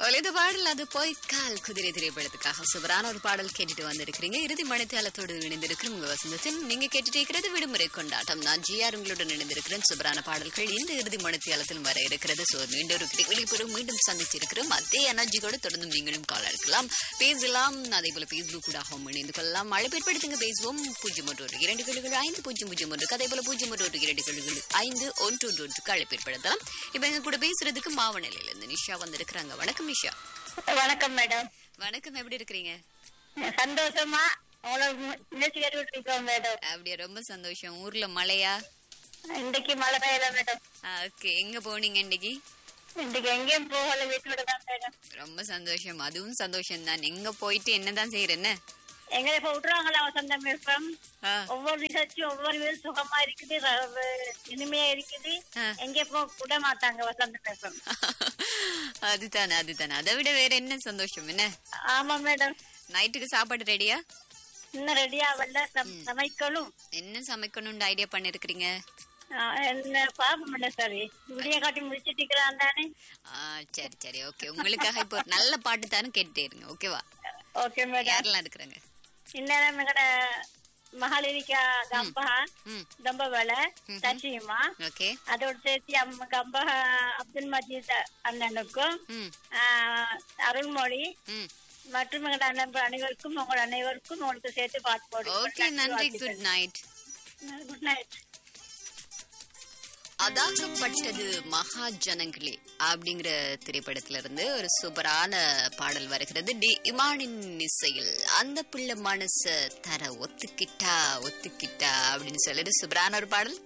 ஒலித பாடல் அது போய் கால் குதிரை திரைப்படத்துக்காக சூப்பரான ஒரு பாடல் கேட்டுட்டு வந்திருக்கிறீங்க இறுதி மணித்தாளத்தோடு இணைந்திருக்கிறோம் உங்க வசந்தத்தின் நீங்க கேட்டுட்டு இருக்கிறது விடுமுறை கொண்டாட்டம் நான் ஜிஆர் உங்களுடன் இணைந்திருக்கிறேன் சூப்பரான பாடல்கள் இந்த இறுதி மணித்தாளத்தில் வர இருக்கிறது சோ மீண்டும் ஒரு இடைவெளி பெறும் மீண்டும் சந்திச்சிருக்கிறோம் அதே எனர்ஜியோட தொடர்ந்து நீங்களும் கால் அழைக்கலாம் பேசலாம் அதே போல பேஸ்புக் கூட இணைந்து கொள்ளலாம் மழை ஏற்படுத்துங்க பேசுவோம் பூஜ்ஜியம் ஒன்று ஒரு இரண்டு கேள்விகள் ஐந்து பூஜ்ஜியம் பூஜ்ஜியம் ஒன்று அதே போல பூஜ்ஜியம் ஒன்று ஒரு இரண்டு கேள்விகள் ஐந்து ஒன்று ஒன்று ஒன்றுக்கு அழைப்பு ஏற்படுத்தலாம் இப்ப எங்க கூட பேசுறதுக்கு மாவநிலையில இருந்து நிஷா வந்திருக்கிறாங்க வணக்கம் நிஷா வணக்கம் மேடம் வணக்கம் எப்படி இருக்கிறீங்க சந்தோஷமா உங்களை நினைச்சு கேட்டுட்டு இருக்கோம் மேடம் அப்படியே ரொம்ப சந்தோஷம் ஊர்ல மழையா இன்னைக்கு மழை பெய்யல மேடம் ஓகே எங்க போனீங்க இன்னைக்கு இன்னைக்கு எங்கேயும் போகல வீட்டோட தான் மேடம் ரொம்ப சந்தோஷம் அதுவும் சந்தோஷம் தான் எங்க போயிட்டு என்னதான் செய்யறேன்னு எங்களை இப்ப விட்டுருவாங்களா வசந்தம் விருப்பம் ஆ, ஒவ்வொரு நிகழ்ச்சியும் ஒவ்வொரு வீடு சுகமா இருக்குது ர- இனிமையா இருக்குது ஆ. எங்க போ விட மாட்டாங்க வசந்த விருப்பம் அதுதானே அதுதானே அதை விட வேற என்ன சந்தோஷம் என்ன ஆமா மேடம் நைட்டுக்கு சாப்பாடு ரெடியா இன்னும் ரெடியா வரல சம்- சமைக்கணும் என்ன சமைக்கணும்னு ஐடியா பண்ணிருக்கிறீங்க ஆ, என்ன பாப்போம் மேடம் சரி விடிய காட்டி முடிச்சிட்டு இருக்கிறான் தானே ஆ, சரி சரி ஓகே உங்களுக்காக இப்போ ஒரு நல்ல பாட்டு தானே கேட்டுட்டே இருங்க ஓகேவா ஓகே மேடம் யாரெல்லாம் இருக்கிறாங்க இன்னும் எங்கட மகளிரிக்க கம்பா ம் தம்பவேல சசிமா ஓகே அதோட சேர்த்து அம்ம கம்பா அப்துல் மஜீத் அண்ணனுக்கும் ம் ஆஹ், அருள்மொழி ம் மற்றும் எங்களோட அண்ணன் அனைவருக்கும் உங்களோட அனைவருக்கும் உங்களுக்கு சேர்த்து பாட்டு போடு ஓகே நன்றி good night good night Athagappattathu Magajanangale அப்படிங்கிற திரைப்படத்துல இருந்து ஒரு சூப்பரான பாடல் வருகிறது டி இமானின் இசையில் அந்த பிள்ளை மனச தர ஒத்துக்கிட்டா ஒத்துக்கிட்டா அப்படின்னு சொல்லிட்டு சூப்பரான ஒரு பாடல்